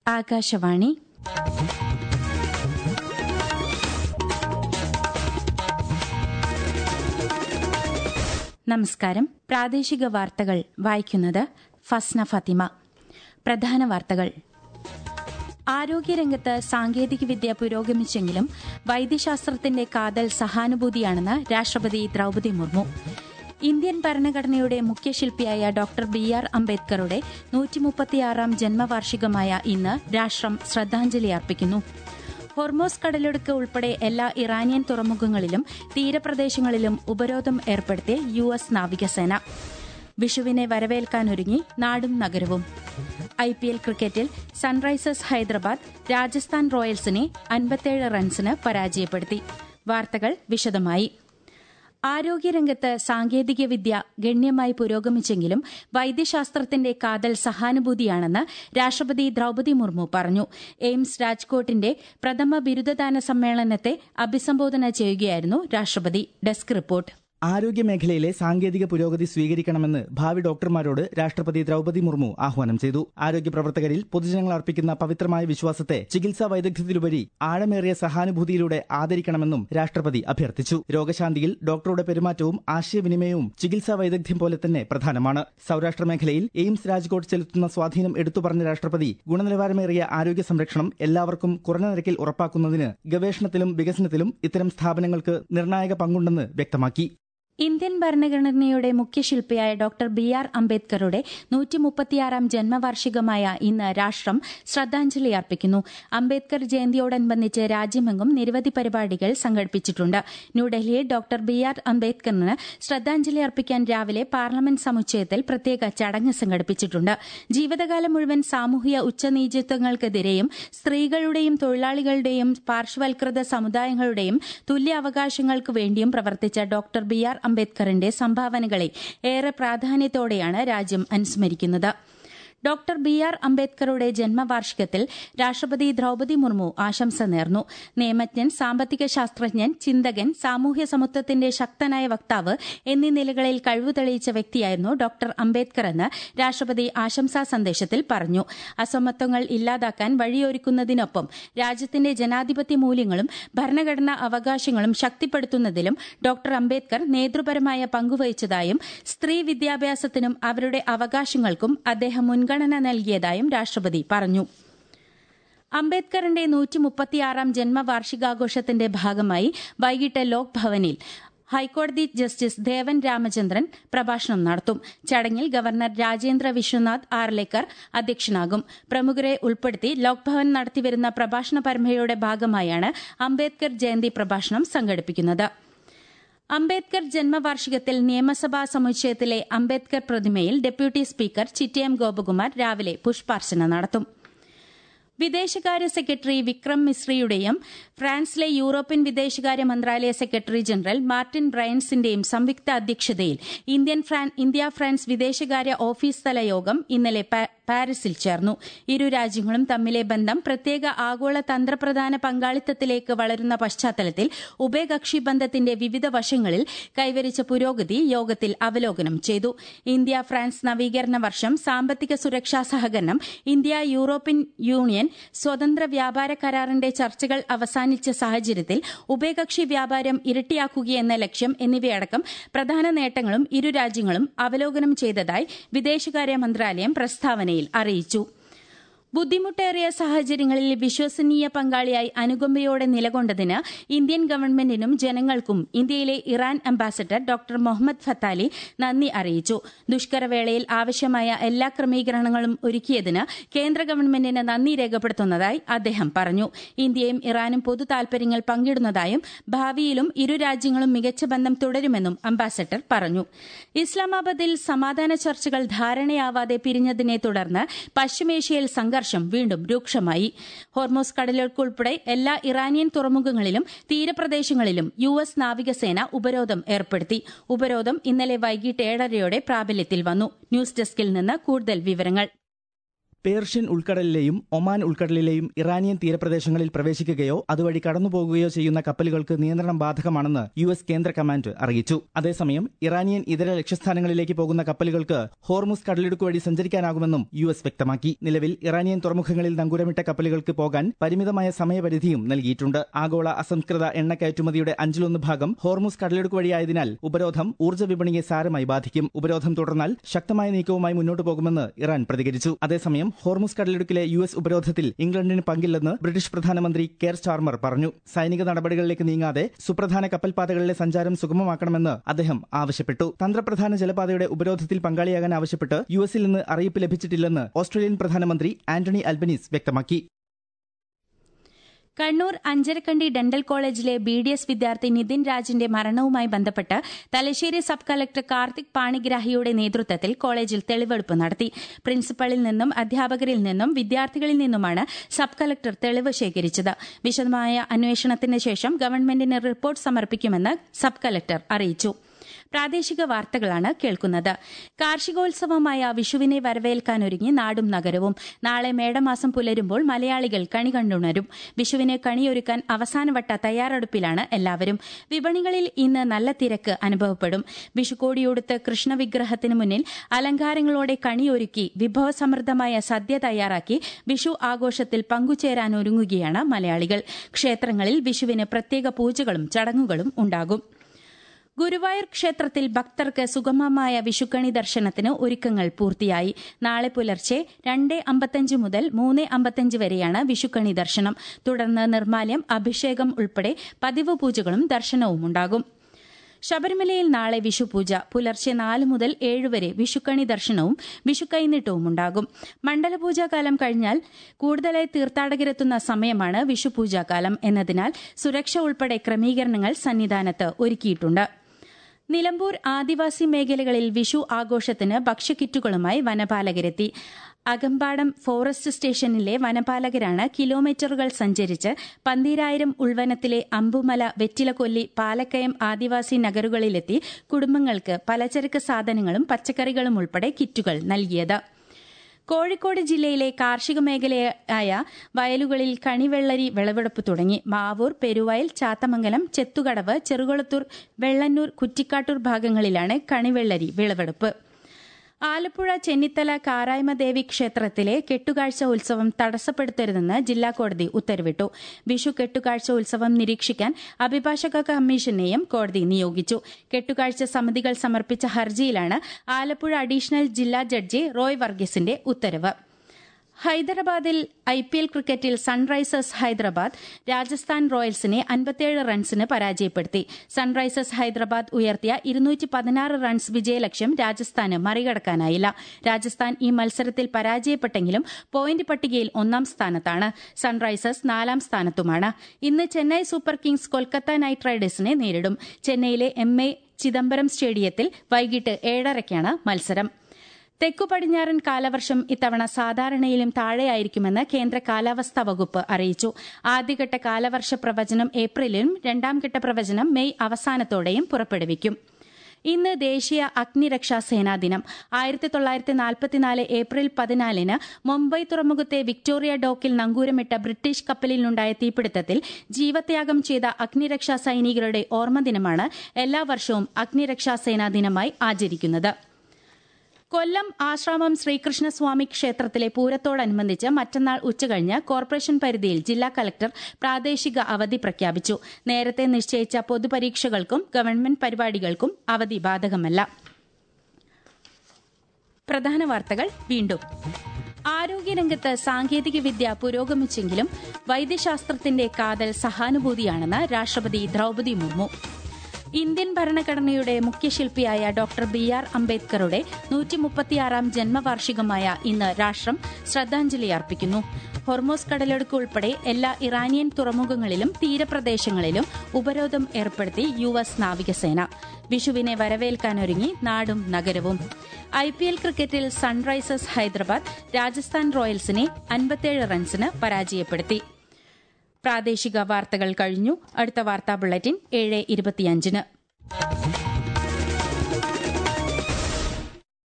ആകാശവാണി നമസ്കാരം പ്രാദേശിക വാർത്തകൾ വായിക്കുന്നത് ഫസ്ന ഫത്തിമ പ്രധാന വാർത്തകൾ ആരോഗ്യരംഗത്ത് സാങ്കേതികവിദ്യ പുരോഗമിച്ചെങ്കിലും വൈദ്യശാസ്ത്രത്തിന്റെ കാതൽ സഹാനുഭൂതിയാണെന്ന് രാഷ്ട്രപതി ദ്രൌപദി മുർമു ഇന്ത്യൻ ഭരണഘടനയുടെ മുഖ്യശില്പിയായ ഡോക്ടർ ബി ആർ അംബേദ്കറുടെ നൂറ്റിമുപ്പത്തിയാറാം ജന്മവാർഷികമായ ഇന്ന് രാഷ്ട്രം ശ്രദ്ധാഞ്ജലി അർപ്പിക്കുന്നു ഹൊർമോസ് കടലൊടുക്ക് ഉൾപ്പെടെ എല്ലാ ഇറാനിയൻ തുറമുഖങ്ങളിലും തീരപ്രദേശങ്ങളിലും ഉപരോധം ഏർപ്പെടുത്തി യു എസ് നാവികസേന വിഷുവിനെ വരവേൽക്കാനൊരുങ്ങി നാടും നഗരവും ഐ പി എൽ ക്രിക്കറ്റിൽ സൺറൈസേഴ്സ് ഹൈദരാബാദ് രാജസ്ഥാൻ റോയൽസിനെ അൻപത്തേഴ് റൺസിന് പരാജയപ്പെടുത്തി വാർത്തകൾ വിശദമായി ആരോഗ്യരംഗത്ത് സാങ്കേതികവിദ്യ ഗണ്യമായി പുരോഗമിച്ചെങ്കിലും വൈദ്യശാസ്ത്രത്തിന്റെ കാതൽ സഹാനുഭൂതിയാണെന്ന് രാഷ്ട്രപതി ദ്രൌപദി മുർമു പറഞ്ഞു എയിംസ് രാജ്കോട്ടിന്റെ പ്രഥമ ബിരുദദാന സമ്മേളനത്തെ അഭിസംബോധന ചെയ്യുകയായിരുന്നു രാഷ്ട്രപതി ഡെസ്ക് റിപ്പോർട്ട് ആരോഗ്യമേഖലയിലെ സാങ്കേതിക പുരോഗതി സ്വീകരിക്കണമെന്ന് ഭാവി ഡോക്ടർമാരോട് രാഷ്ട്രപതി ദ്രൌപദി മുർമു ആഹ്വാനം ചെയ്തു ആരോഗ്യ പ്രവർത്തകരിൽ പൊതുജനങ്ങൾ അർപ്പിക്കുന്ന പവിത്രമായ വിശ്വാസത്തെ ചികിത്സാ വൈദഗ്ധ്യത്തിലുപരി ആഴമേറിയ സഹാനുഭൂതിയിലൂടെ ആദരിക്കണമെന്നും രാഷ്ട്രപതി അഭ്യർത്ഥിച്ചു രോഗശാന്തിയിൽ ഡോക്ടറുടെ പെരുമാറ്റവും ആശയവിനിമയവും ചികിത്സാ വൈദഗ്ധ്യം പോലെ തന്നെ പ്രധാനമാണ് സൌരാഷ്ട്ര മേഖലയിൽ എയിംസ് രാജ്കോട്ട് ചെലുത്തുന്ന സ്വാധീനം എടുത്തു പറഞ്ഞ രാഷ്ട്രപതി ഗുണനിലവാരമേറിയ ആരോഗ്യ സംരക്ഷണം എല്ലാവർക്കും കുറഞ്ഞ നിരക്കിൽ ഉറപ്പാക്കുന്നതിന് ഗവേഷണത്തിലും വികസനത്തിലും ഇത്തരം സ്ഥാപനങ്ങൾക്ക് നിർണായക പങ്കുണ്ടെന്ന് വ്യക്തമാക്കി ഇന്ത്യൻ ഭരണഘടനയുടെ മുഖ്യശില്പിയായ ഡോക്ടർ ബി ആർ അംബേദ്കറുടെ നൂറ്റിമുപ്പത്തിയാറാം ജന്മവാർഷികമായ ഇന്ന് രാഷ്ട്രം ശ്രദ്ധാഞ്ജലി അർപ്പിക്കുന്നു അംബേദ്കർ ജയന്തിയോടനുബന്ധിച്ച് രാജ്യമെങ്ങും നിരവധി പരിപാടികൾ സംഘടിപ്പിച്ചിട്ടുണ്ട് ന്യൂഡൽഹിയിൽ ഡോക്ടർ ബി ആർ അംബേദ്കറിന് ശ്രദ്ധാഞ്ജലി അർപ്പിക്കാൻ രാവിലെ പാർലമെന്റ് സമുച്ചയത്തിൽ പ്രത്യേക ചടങ്ങ് സംഘടിപ്പിച്ചിട്ടുണ്ട് ജീവിതകാലം മുഴുവൻ സാമൂഹിക ഉച്ചനീചത്വങ്ങൾക്കെതിരെയും സ്ത്രീകളുടെയും തൊഴിലാളികളുടെയും പാർശ്വവൽകൃത സമുദായങ്ങളുടെയും തുല്യ അവകാശങ്ങൾക്ക് വേണ്ടിയും പ്രവർത്തിച്ച ഡോക്ടർ ബി ആർ അംബേദ്കറിന്റെ സംഭാവനകളെ ഏറെ പ്രാധാന്യത്തോടെയാണ് രാജ്യം അനുസ്മരിക്കുന്നത് ഡോക്ടർ ബി ആർ അംബേദ്കറുടെ ജന്മവാർഷികത്തിൽ രാഷ്ട്രപതി ദ്രൌപദി മുർമു ആശംസ നേർന്നു നിയമജ്ഞൻ സാമ്പത്തിക ശാസ്ത്രജ്ഞൻ ചിന്തകൻ സാമൂഹ്യ സമത്വത്തിന്റെ ശക്തനായ വക്താവ് എന്നീ നിലകളിൽ കഴിവ് തെളിയിച്ച വ്യക്തിയായിരുന്നു ഡോക്ടർ അംബേദ്കർ എന്ന് രാഷ്ട്രപതി ആശംസാ സന്ദേശത്തിൽ പറഞ്ഞു അസമത്വങ്ങൾ ഇല്ലാതാക്കാൻ വഴിയൊരുക്കുന്നതിനൊപ്പം രാജ്യത്തിന്റെ ജനാധിപത്യ മൂല്യങ്ങളും ഭരണഘടനാ അവകാശങ്ങളും ശക്തിപ്പെടുത്തുന്നതിലും ഡോക്ടർ അംബേദ്കർ നേതൃപരമായ പങ്കുവഹിച്ചതായും സ്ത്രീ വിദ്യാഭ്യാസത്തിനും അവരുടെ അവകാശങ്ങൾക്കും അദ്ദേഹം മുൻഗണന നൽകിയതായും രാഷ്ട്രപതി പറഞ്ഞു അംബേദ്കറിന്റെ നൂറ്റിമുപ്പത്തിയാറാം ജന്മവാർഷികാഘോഷത്തിന്റെ ഭാഗമായി വൈകിട്ട് ലോക് ഭവനിൽ ഹൈക്കോടതി ജസ്റ്റിസ് ദേവൻ രാമചന്ദ്രൻ പ്രഭാഷണം നടത്തും ചടങ്ങിൽ ഗവർണർ രാജേന്ദ്ര വിശ്വനാഥ് ആർലേക്കർ അധ്യക്ഷനാകും പ്രമുഖരെ ഉൾപ്പെടുത്തി ലോക്ഭവൻ നടത്തിവരുന്ന പ്രഭാഷണ പരമ്പരയുടെ ഭാഗമായാണ് അംബേദ്കർ ജയന്തി പ്രഭാഷണം സംഘടിപ്പിക്കുന്നത് അംബേദ്കർ ജന്മവാർഷികത്തിൽ നിയമസഭാ സമുച്ചയത്തിലെ അംബേദ്കർ പ്രതിമയിൽ ഡെപ്യൂട്ടി സ്പീക്കർ ചിറ്റയം ഗോപകുമാർ രാവിലെ പുഷ്പാർച്ചന നടത്തും വിദേശകാര്യ സെക്രട്ടറി വിക്രം മിശ്രയുടെയും ഫ്രാൻസിലെ യൂറോപ്യൻ വിദേശകാര്യ മന്ത്രാലയ സെക്രട്ടറി ജനറൽ മാർട്ടിൻ ബ്രയൻസിന്റെയും സംയുക്ത അധ്യക്ഷതയിൽ ഇന്ത്യൻ ഇന്ത്യ ഫ്രാൻസ് വിദേശകാര്യ ഓഫീസ് തല യോഗം ഇന്നലെ പാരീസിൽ ചേർന്നു ഇരു രാജ്യങ്ങളും തമ്മിലെ ബന്ധം പ്രത്യേക ആഗോള തന്ത്രപ്രധാന പങ്കാളിത്തത്തിലേക്ക് വളരുന്ന പശ്ചാത്തലത്തിൽ ഉഭയകക്ഷി ബന്ധത്തിന്റെ വിവിധ വശങ്ങളിൽ കൈവരിച്ച പുരോഗതി യോഗത്തിൽ അവലോകനം ചെയ്തു ഇന്ത്യ ഫ്രാൻസ് നവീകരണ വർഷം സാമ്പത്തിക സുരക്ഷാ സഹകരണം ഇന്ത്യ യൂറോപ്യൻ യൂണിയൻ സ്വതന്ത്ര വ്യാപാര കരാറിന്റെ ചർച്ചകൾ അവസാനിച്ച സാഹചര്യത്തിൽ ഉഭയകക്ഷി വ്യാപാരം ഇരട്ടിയാക്കുകയെന്ന ലക്ഷ്യം എന്നിവയടക്കം പ്രധാന നേട്ടങ്ങളും ഇരു രാജ്യങ്ങളും അവലോകനം ചെയ്തതായി വിദേശകാര്യ മന്ത്രാലയം പ്രസ്താവനയിൽ അറിയിച്ചു ബുദ്ധിമുട്ടേറിയ സാഹചര്യങ്ങളിൽ വിശ്വസനീയ പങ്കാളിയായി അനുകമ്പയോടെ നിലകൊണ്ടതിന് ഇന്ത്യൻ ഗവൺമെന്റിനും ജനങ്ങൾക്കും ഇന്ത്യയിലെ Iran ambassador doctor Mohammad Fathali നന്ദി അറിയിച്ചു ദുഷ്കരവേളയിൽ ആവശ്യമായ എല്ലാ ക്രമീകരണങ്ങളും ഒരുക്കിയതിന് കേന്ദ്ര ഗവൺമെന്റിന് നന്ദി രേഖപ്പെടുത്തുന്നതായി അദ്ദേഹം പറഞ്ഞു ഇന്ത്യയും ഇറാനും പൊതു താൽപര്യങ്ങൾ പങ്കിടുന്നതായും ഭാവിയിലും ഇരു രാജ്യങ്ങളും മികച്ച ബന്ധം തുടരുമെന്നും അംബാസഡർ പറഞ്ഞു ഇസ്ലാമാബാദിൽ സമാധാന ചർച്ചകൾ ധാരണയാവാതെ പിരിഞ്ഞതിനെ തുടർന്ന് പശ്ചിമേഷ്യയിൽ സംഘർഷം സംഘർഷം വീണ്ടും രൂക്ഷമായി ഹോർമോസ് കടലുൾപ്പെടെ എല്ലാ ഇറാനിയൻ തുറമുഖങ്ങളിലും തീരപ്രദേശങ്ങളിലും യു എസ് നാവികസേന ഉപരോധം ഏർപ്പെടുത്തി ഉപരോധം ഇന്നലെ വൈകിട്ട് ഏഴരയോടെ പ്രാബല്യത്തിൽ വന്നു ന്യൂസ് ഡെസ്കിൽ നിന്ന് കൂടുതൽ വിവരങ്ങൾ പേർഷ്യൻ ഉൾക്കടലിലെയും ഒമാൻ ഉൾക്കടലിലെയും ഇറാനിയൻ തീരപ്രദേശങ്ങളിൽ പ്രവേശിക്കുകയോ അതുവഴി കടന്നുപോകുകയോ ചെയ്യുന്ന കപ്പലുകൾക്ക് നിയന്ത്രണം ബാധകമാണെന്ന് യു എസ് കേന്ദ്ര കമാൻഡ് അറിയിച്ചു അതേസമയം ഇറാനിയൻ ഇതര ലക്ഷ്യസ്ഥാനങ്ങളിലേക്ക് പോകുന്ന കപ്പലുകൾക്ക് ഹോർമുസ് കടലിടുക്ക് വഴി സഞ്ചരിക്കാനാകുമെന്നും യു എസ് വ്യക്തമാക്കി നിലവിൽ ഇറാനിയൻ തുറമുഖങ്ങളിൽ നങ്കൂരമിട്ട കപ്പലുകൾക്ക് പോകാൻ പരിമിതമായ സമയപരിധിയും നൽകിയിട്ടുണ്ട് ആഗോള അസംസ്കൃത എണ്ണ കയറ്റുമതിയുടെ അഞ്ചിലൊന്ന് ഭാഗം ഹോർമുസ് കടലിടുക്ക് വഴിയായതിനാൽ ഉപരോധം ഊർജ്ജ വിപണിയെ സാരമായി ബാധിക്കും ഉപരോധം തുടർന്നാൽ ശക്തമായ നീക്കവുമായി മുന്നോട്ട് പോകുമെന്ന് ഇറാൻ പ്രതികരിച്ചു അതേസമയം ഹോർമുസ് കടലിടുക്കിലെ യു എസ് ഉപരോധത്തിൽ ഇംഗ്ലണ്ടിന് പങ്കില്ലെന്ന് ബ്രിട്ടീഷ് പ്രധാനമന്ത്രി കെയർ സ്റ്റാർമർ പറഞ്ഞു സൈനിക നടപടികളിലേക്ക് നീങ്ങാതെ സുപ്രധാന കപ്പൽപാതകളിലെ സഞ്ചാരം സുഗമമാക്കണമെന്ന് അദ്ദേഹം ആവശ്യപ്പെട്ടു തന്ത്രപ്രധാന ജലപാതയുടെ ഉപരോധത്തിൽ പങ്കാളിയാകാൻ ആവശ്യപ്പെട്ട് യു എസിൽ നിന്ന് അറിയിപ്പ് ലഭിച്ചിട്ടില്ലെന്ന് ഓസ്ട്രേലിയൻ പ്രധാനമന്ത്രി ആന്റണി അൽബനീസ് വ്യക്തമാക്കി കണ്ണൂർ അഞ്ചരക്കണ്ടി ഡെന്റൽ കോളേജിലെ ബി ഡി എസ് വിദ്യാർത്ഥി നിതിൻ രാജിന്റെ മരണവുമായി ബന്ധപ്പെട്ട് തലശ്ശേരി സബ് കളക്ടർ കാർത്തിക് പാണിഗ്രാഹിയുടെ നേതൃത്വത്തിൽ കോളേജിൽ തെളിവെടുപ്പ് നടത്തി പ്രിൻസിപ്പലിൽ നിന്നും അധ്യാപകരിൽ നിന്നും വിദ്യാർത്ഥികളിൽ നിന്നുമാണ് സബ് കളക്ടർ തെളിവ് ശേഖരിച്ചത് വിശദമായ അന്വേഷണത്തിന് ശേഷം ഗവൺമെന്റിന് റിപ്പോർട്ട് സമർപ്പിക്കുമെന്ന് സബ് കളക്ടർ അറിയിച്ചു പ്രാദേശിക വാർത്തകളാണ് കേൾക്കുന്നത് കാർഷികോത്സവമായ വിഷുവിനെ വരവേൽക്കാനൊരുങ്ങി നാടും നഗരവും നാളെ മേടമാസം പുലരുമ്പോൾ മലയാളികൾ കണി കണ്ടുണരും വിഷുവിന് കണിയൊരുക്കാൻ അവസാനവട്ട തയ്യാറെടുപ്പിലാണ് എല്ലാവരും വിപണികളിൽ ഇന്ന് നല്ല തിരക്ക് അനുഭവപ്പെടും വിഷുക്കോടിയൊടുത്ത് കൃഷ്ണവിഗ്രഹത്തിന് മുന്നിൽ അലങ്കാരങ്ങളോടെ കണിയൊരുക്കി വിഭവസമൃദ്ധമായ സദ്യ തയ്യാറാക്കി വിഷു ആഘോഷത്തിൽ പങ്കുചേരാനൊരുങ്ങുകയാണ് മലയാളികൾ ക്ഷേത്രങ്ങളിൽ വിഷുവിന് പ്രത്യേക പൂജകളും ചടങ്ങുകളും ഉണ്ടാകും ഗുരുവായൂർ ക്ഷേത്രത്തിൽ ഭക്തർക്ക് സുഗമമായ വിഷുക്കണി ദർശനത്തിന് ഒരുക്കങ്ങൾ പൂർത്തിയായി നാളെ പുലർച്ചെ രണ്ട് അമ്പത്തഞ്ച് മുതൽ മൂന്ന് അമ്പത്തഞ്ച് വരെയാണ് വിഷുക്കണി ദർശനം തുടർന്ന് നിർമാല്യം അഭിഷേകം ഉൾപ്പെടെ പതിവ് പൂജകളും ദർശനവും ഉണ്ടാകും ശബരിമലയിൽ നാളെ വിഷുപൂജ പുലർച്ചെ നാല് മുതൽ ഏഴ് വരെ വിഷുക്കണി ദർശനവും വിഷുക്കൈനീട്ടവും ഉണ്ടാകും മണ്ഡലപൂജാകാലം കഴിഞ്ഞാൽ കൂടുതലായി തീർത്ഥാടകരെത്തുന്ന സമയമാണ് വിഷുപൂജാകാലം എന്നതിനാൽ സുരക്ഷ ഉൾപ്പെടെ ക്രമീകരണങ്ങൾ സന്നിധാനത്ത് ഒരുക്കിയിട്ടുണ്ട് നിലമ്പൂർ ആദിവാസി മേഖലകളിൽ വിഷു ആഘോഷത്തിന് ഭക്ഷ്യക്കിറ്റുകളുമായി വനപാലകരെത്തി അകമ്പാടം ഫോറസ്റ്റ് സ്റ്റേഷനിലെ വനപാലകരാണ് കിലോമീറ്ററുകൾ സഞ്ചരിച്ച് പന്തീരായിരം ഉൾവനത്തിലെ അമ്പുമല വെറ്റിലക്കൊല്ലി പാലക്കയം ആദിവാസി നഗറുകളിലെത്തി കുടുംബങ്ങൾക്ക് പലചരക്ക് സാധനങ്ങളും പച്ചക്കറികളും ഉൾപ്പെടെ കിറ്റുകൾ നൽകിയത് കോഴിക്കോട് ജില്ലയിലെ കാർഷിക മേഖലയായ വയലുകളിൽ കണിവെള്ളരി വിളവെടുപ്പ് തുടങ്ങി മാവൂർ പെരുവയൽ ചാത്തമംഗലം ചെത്തുകടവ് ചെറുകുളത്തൂർ വെള്ളന്നൂർ കുറ്റിക്കാട്ടൂർ ഭാഗങ്ങളിലാണ് കണിവെള്ളരി വിളവെടുപ്പ് ആലപ്പുഴ ചെന്നിത്തല കാരായ്മദേവി ക്ഷേത്രത്തിലെ കെട്ടുകാഴ്ച ഉത്സവം തടസ്സപ്പെടുത്തരുതെന്ന് ജില്ലാ കോടതി ഉത്തരവിട്ടു വിഷു കെട്ടുകാഴ്ച ഉത്സവം നിരീക്ഷിക്കാൻ അഭിഭാഷക കമ്മീഷനെയും കോടതി നിയോഗിച്ചു കെട്ടുകാഴ്ച സമിതികൾ സമർപ്പിച്ച ഹർജിയിലാണ് ആലപ്പുഴ അഡീഷണൽ ജില്ലാ ജഡ്ജി റോയ് വർഗീസിന്റെ ഉത്തരവ് ഹൈദരാബാദിൽ ഐ പി എൽ ക്രിക്കറ്റിൽ സൺറൈസേഴ്സ് ഹൈദരാബാദ് രാജസ്ഥാൻ റോയൽസിനെ അൻപത്തിയേഴ് റൺസിന് പരാജയപ്പെടുത്തി സൺറൈസേഴ്സ് ഹൈദരാബാദ് ഉയർത്തിയ ഇരുന്നൂറ്റി പതിനാറ് റൺസ് വിജയലക്ഷ്യം രാജസ്ഥാന് മറികടക്കാനായില്ല രാജസ്ഥാൻ ഈ മത്സരത്തിൽ പരാജയപ്പെട്ടെങ്കിലും പോയിന്റ് പട്ടികയിൽ ഒന്നാം സ്ഥാനത്താണ് സൺറൈസേഴ്സ് നാലാം സ്ഥാനത്തുമാണ് ഇന്ന് Chennai super kings Kolkata knight റൈഡേഴ്സിനെ നേരിടും ചെന്നൈയിലെ എം എ ചിദംബരം സ്റ്റേഡിയത്തിൽ വൈകിട്ട് ഏഴരയ്ക്കാണ് മത്സരം തെക്കു പടിഞ്ഞാറൻ കാലവർഷം ഇത്തവണ സാധാരണയിലും താഴെയായിരിക്കുമെന്ന് കേന്ദ്ര കാലാവസ്ഥാ വകുപ്പ് അറിയിച്ചു ആദ്യഘട്ട കാലവർഷ പ്രവചനം ഏപ്രിലിലും രണ്ടാംഘട്ട പ്രവചനം മെയ് അവസാനത്തോടെയും പുറപ്പെടുവിക്കും ഇന്ന് ദേശീയ അഗ്നിരക്ഷാ സേനാ ദിനം ആയിരത്തി തൊള്ളായിരത്തി നാൽപ്പത്തിനാല് ഏപ്രിൽ പതിനാലിന് മുംബൈ തുറമുഖത്തെ വിക്ടോറിയ ഡോക്കിൽ നങ്കൂരമിട്ട ബ്രിട്ടീഷ് കപ്പലിലുണ്ടായ തീപിടുത്തത്തിൽ ജീവത്യാഗം ചെയ്ത അഗ്നിരക്ഷാ സൈനികരുടെ ഓർമ്മദിനമാണ് എല്ലാ വർഷവും അഗ്നിരക്ഷാ സേനാ ദിനമായി ആചരിക്കുന്നത് കൊല്ലം ആശ്രാമം ശ്രീകൃഷ്ണസ്വാമി ക്ഷേത്രത്തിലെ പൂരത്തോടനുബന്ധിച്ച് മറ്റന്നാൾ ഉച്ചകഴിഞ്ഞ് കോർപ്പറേഷൻ പരിധിയിൽ ജില്ലാ കലക്ടർ പ്രാദേശിക അവധി പ്രഖ്യാപിച്ചു നേരത്തെ നിശ്ചയിച്ച പൊതുപരീക്ഷകൾക്കും ഗവൺമെന്റ് പരിപാടികൾക്കും അവധി ബാധകമല്ല പ്രധാന വാർത്തകൾ വീണ്ടും ആരോഗ്യരംഗത്ത് സാങ്കേതികവിദ്യ പുരോഗമിച്ചെങ്കിലും വൈദ്യശാസ്ത്രത്തിന്റെ കാതൽ സഹാനുഭൂതിയാണെന്ന് രാഷ്ട്രപതി ദ്രൌപതി മുർമു ഇന്ത്യൻ ഭരണഘടനയുടെ മുഖ്യശില്പിയായ ഡോക്ടർ ബി ആർ അംബേദ്കറുടെ നൂറ്റിമുപ്പത്തിയാറാം ജന്മവാർഷികമായ ഇന്ന് രാഷ്ട്രം ശ്രദ്ധാഞ്ജലി അർപ്പിക്കുന്നു ഹൊർമോസ് കടലെടുക്ക് ഉൾപ്പെടെ എല്ലാ ഇറാനിയൻ തുറമുഖങ്ങളിലും തീരപ്രദേശങ്ങളിലും ഉപരോധം ഏർപ്പെടുത്തി യു എസ് നാവികസേന വിഷുവിനെ വരവേൽക്കാനൊരുങ്ങി നാടും നഗരവും ഐ പി എൽ ക്രിക്കറ്റിൽ സൺറൈസേഴ്സ് ഹൈദരാബാദ് രാജസ്ഥാൻ റോയൽസിനെ അൻപത്തിയേഴ് റൺസിന് പരാജയപ്പെടുത്തി പ്രാദേശിക വാർത്തകൾ കഴിഞ്ഞു അടുത്ത വാർത്താ ബുള്ളറ്റിൻ ഏഴ് ഇരുപത്തിയഞ്ചിന്